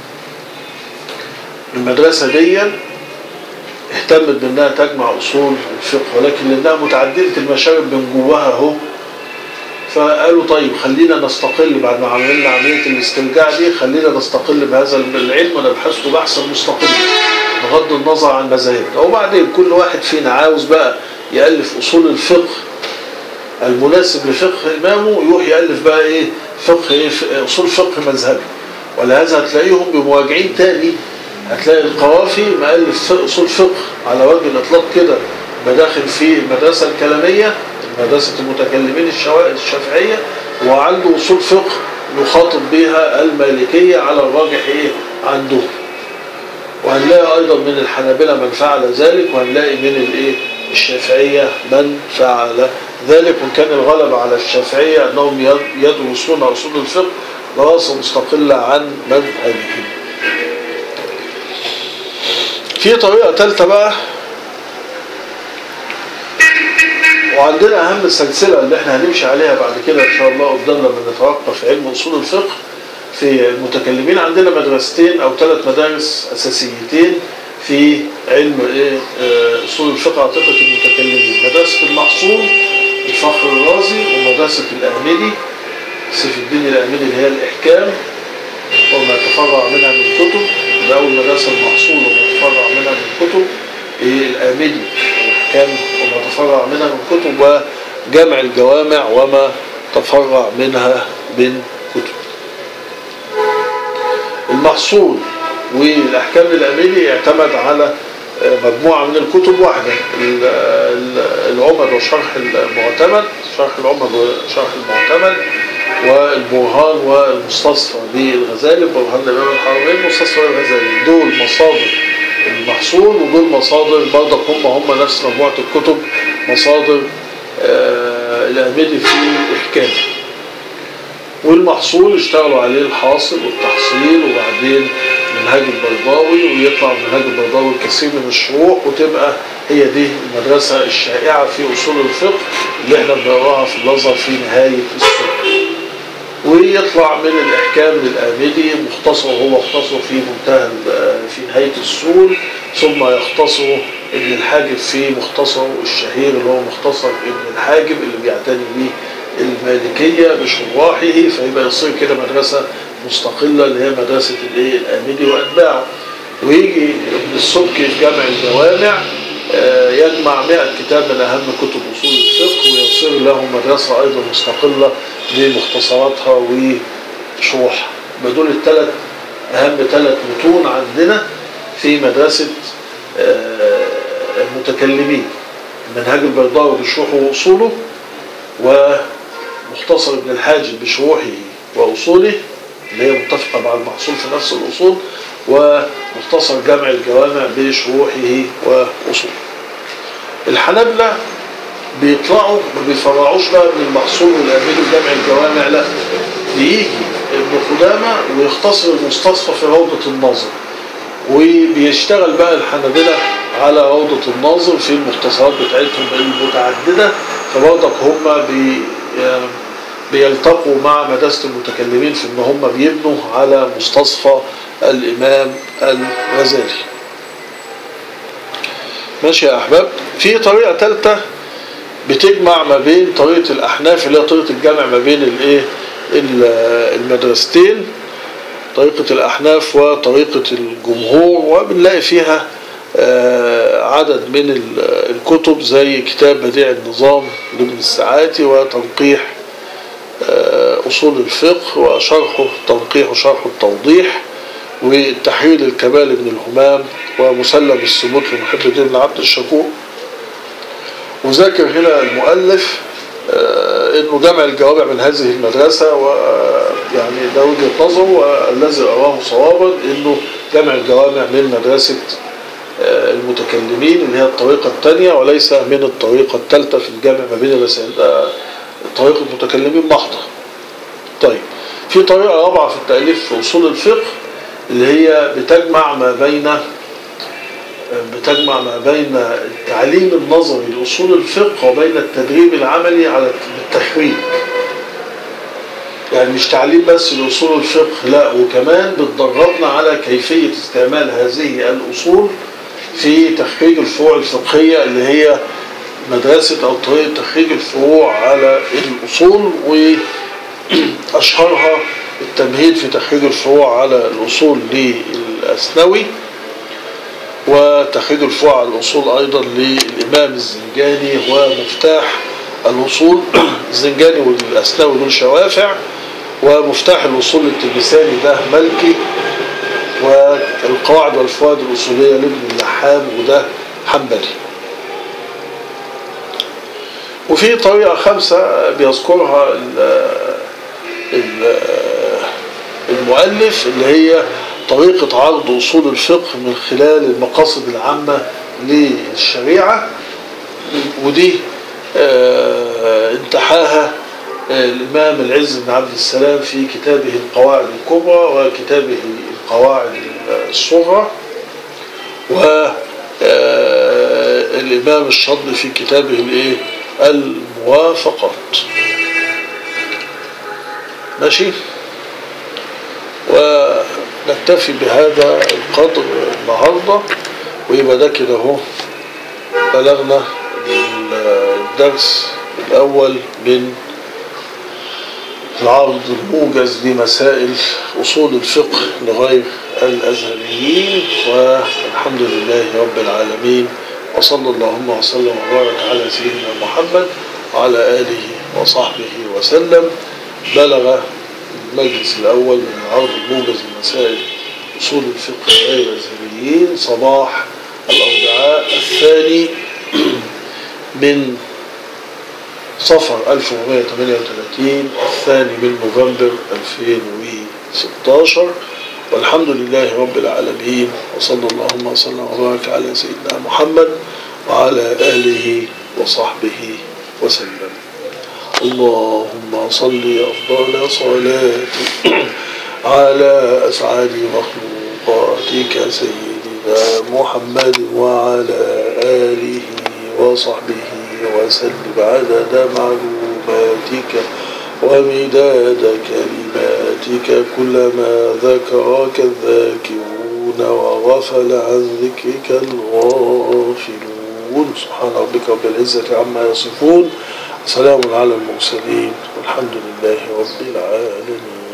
المدرسة دي اهتمت بانها تجمع اصول الفقه ولكن لانها متعدده المشارب من جواها اهو فقالوا طيب خلينا نستقل بعد ما عملنا عمليه الاسترجاع دي خلينا نستقل بهذا العلم ونبحثه بحثا مستقلا بغض النظر عن مذاهبنا وبعدين كل واحد فينا عاوز بقى يالف اصول الفقه المناسب لفقه امامه يروح يالف بقى ايه فقه ايه اصول فقه مذهبي ولهذا هتلاقيهم بمراجعين تاني هتلاقي القوافي مؤلف اصول فقه على وجه الاطلاق كده مداخل في المدرسه الكلاميه مدرسه المتكلمين الشافعيه وعنده اصول فقه يخاطب بها المالكيه على الراجح ايه عنده وهنلاقي ايضا من الحنابلة من فعل ذلك وهنلاقي من الايه الشافعية من فعل ذلك وان كان الغلب على الشافعية انهم يدرسون اصول الفقه دراسة مستقلة عن مذهبهم في طريقة ثالثة بقى وعندنا اهم السلسلة اللي احنا هنمشي عليها بعد كده ان شاء الله قدامنا لما نتوقف في علم اصول الفقه في المتكلمين عندنا مدرستين او ثلاث مدارس اساسيتين في علم ايه اصول الفقه عاطفه المتكلمين مدرسه المحصول الفخر الرازي ومدرسه الاملي سيف الدين الاملي اللي هي الاحكام وما تفرع منها من كتب ده اول مدرسه المحصول وما تفرع منها من كتب إيه الاملي الاحكام وما تفرع منها من كتب وجمع الجوامع وما تفرع منها من كتب المحصول والأحكام الأميلي يعتمد على مجموعة من الكتب واحدة العمد وشرح المعتمد شرح العمد وشرح المعتمد والبرهان والمستصفى للغزالي برهان الإمام الحرمين مستصفى للغزالي دول مصادر المحصول ودول مصادر برضك هم هم نفس مجموعة الكتب مصادر الأميلي في الإحكام والمحصول اشتغلوا عليه الحاصل والتحصيل وبعدين منهاج البيضاوي ويطلع منهاج البيضاوي كثير من الشروح وتبقى هي دي المدرسة الشائعة في أصول الفقه اللي احنا بنقراها في الأزهر في نهاية السنة ويطلع من الإحكام للآمدي مختصر هو مختصر في منتهى في نهاية السور ثم يختصر ابن الحاجب في مختصره الشهير اللي هو مختصر ابن الحاجب اللي بيعتني به المالكية بشراحه فيبقى يصير كده مدرسة مستقلة اللي هي مدرسة الايه الآمدي وأتباعه ويجي ابن السبكي في جامع الجوامع يجمع 100 كتاب من أهم كتب أصول الفقه ويصير له مدرسة أيضا مستقلة بمختصراتها وشروحها بدول الثلاث أهم ثلاث متون عندنا في مدرسة المتكلمين منهاج البيضاوي بشروحه وأصوله ومختصر ابن الحاجب بشروحه وأصوله اللي هي متفقة مع المحصول في نفس الأصول ومختصر جمع الجوامع بشروحه وأصوله الحنابلة بيطلعوا ما بيفرعوش بقى من المحصول والأمين جمع الجوامع لا بيجي ابن قدامة ويختصر المستصفى في روضة الناظر وبيشتغل بقى الحنابلة على روضة الناظر في المختصرات بتاعتهم المتعددة فبرضك هم بي بيلتقوا مع مدرسة المتكلمين في ان هم بيبنوا على مستصفى الامام الغزالي ماشي يا احباب في طريقة ثالثة بتجمع ما بين طريقة الاحناف اللي هي طريقة الجمع ما بين الايه المدرستين طريقة الاحناف وطريقة الجمهور وبنلاقي فيها عدد من الكتب زي كتاب بديع النظام لابن الساعاتي وتنقيح أصول الفقه وشرحه تنقيح وشرح التوضيح والتحرير الكمال ابن الهمام ومسلم السموت لمحب الدين بن عبد الشكور وذاكر هنا المؤلف انه جمع الجوامع من هذه المدرسة ويعني ده وجهة نظره والذي أراه صوابا انه جمع الجوامع من مدرسة المتكلمين اللي هي الطريقة الثانية وليس من الطريقة الثالثة في الجمع ما بين الرسائل ده طريقة المتكلمين محضة طيب في طريقة رابعة في التأليف في أصول الفقه اللي هي بتجمع ما بين بتجمع ما بين التعليم النظري لأصول الفقه وبين التدريب العملي على التخريج يعني مش تعليم بس لأصول الفقه لا وكمان بتدربنا على كيفية استعمال هذه الأصول في تخريج الفروع الفقهية اللي هي مدرسة أو طريقة تخريج الفروع على الأصول وأشهرها التمهيد في تخريج الفروع على الأصول للأسنوي وتخريج الفروع على الأصول أيضا للإمام الزنجاني ومفتاح الأصول الزنجاني والأسنوي دول شوافع ومفتاح الأصول للتلمساني ده ملكي و القواعد والفوائد الأصولية لابن اللحام وده حنبلي وفي طريقة خمسة بيذكرها المؤلف اللي هي طريقة عرض أصول الفقه من خلال المقاصد العامة للشريعة ودي انتحاها الإمام العز بن عبد السلام في كتابه القواعد الكبرى وكتابه القواعد الصغرى والإمام الشاطبي في كتابه الإيه الموافقات ماشي ونكتفي بهذا القدر النهارده ويبقى ده كده اهو بلغنا الدرس الأول من العرض الموجز لمسائل أصول الفقه لغير الأزهريين والحمد لله رب العالمين وصلى اللهم وسلم وبارك على سيدنا محمد وعلى آله وصحبه وسلم بلغ المجلس الأول من العرض الموجز لمسائل أصول الفقه غير الأزهريين صباح الأربعاء الثاني من صفر 1438 الثاني من نوفمبر 2016 والحمد لله رب العالمين وصلى اللهم وسلم وبارك على سيدنا محمد وعلى آله وصحبه وسلم اللهم صل أفضل صلاة على أسعد مخلوقاتك سيدنا محمد وعلى آله وصحبه وسلم عدد معلوماتك ومداد كلماتك كلما ذكرك الذاكرون وغفل عن ذكرك الغافلون سبحان ربك رب العزة عما يصفون سلام على المرسلين والحمد لله رب العالمين